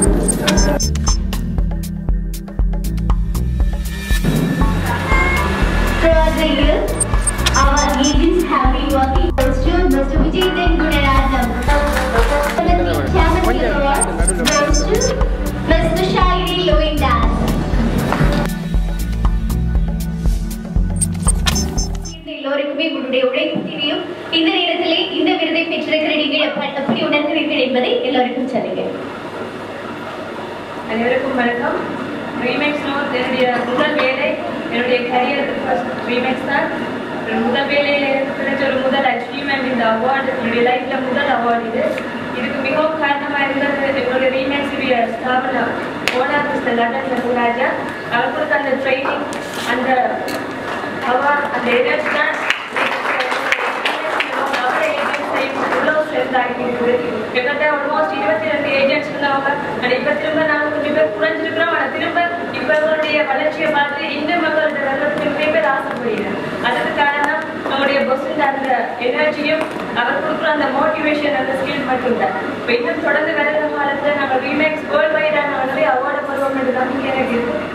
Throughout the year, our agents have been working close to Mr. Vijay Gunarajam. The Chairman Award goes to Mr. Shairi Loindas. இந்த எல்லோருக்குமே உங்களுடைய உழைப்பு தெரியும் இந்த நேரத்திலே இந்த விருதை பெற்றிருக்கிற நீங்கள் எப்ப- எப்படி உணர்கிறீர்கள் என்பதை எல்லோருக்கும் சொல்லுங்க அனைவருக்கும் வணக்கம் ரீமேக்ஸ் நோட் என்னுடைய முதல் வேலை என்னுடைய கரியருக்கு ஃபர்ஸ்ட் ரீமேக்ஸ் தான் ஒரு முதல் வேலையில் எனக்கு கிடைச்ச ஒரு முதல் அச்சீவ்மெண்ட் இந்த அவார்டு என்னுடைய லைஃப்ல முதல் அவார்டு இது இதுக்கு மிகவும் காரணமாக இருந்தது எங்களுடைய ரீமேக்ஸ் உடைய ஸ்தாபனம் ஓனர் மிஸ்டர் லண்டன் ரகுராஜா அவர் கொடுத்த அந்த ட்ரைனிங் அந்த அவார்ட் அந்த எனர்ஜி தான் அவரை ஏஜென்ட்ஸ் உழவு சேர்ந்தாக்கி இருக்குது கிட்டத்தட்ட ஆல்மோஸ்ட் இருபத்தி ரெண்டு ஏஜென்ட்ஸ் இருந்தவங்க ஆனால் இப்போ திரும்ப நாங்கள் கொஞ்சம் பேர் குறைஞ்சிருக்கிறோம் ஆனால் திரும்ப இப்போ இவருடைய வளர்ச்சியை பார்த்து இன்னும் மக்களோட வெள்ளத்துக்கு நிறைய பேர் ஆசைப்படுகிறேன் அதுக்கு காரணம் நம்முடைய பொஸ்ஸின் அந்த எனர்ஜியும் அவர் கொடுக்குற அந்த மோட்டிவேஷன் அந்த ஸ்கில் மட்டும் தான் இப்போ இன்னும் தொடர்ந்து வருகிற காலத்தில் நாங்கள் ரீமேக்ஸ் வேர்ல்ட் வைடாக நாங்களே அவார்டு பெறுவோம் என்று நம்பிக்கை எனக்கு இருக்கு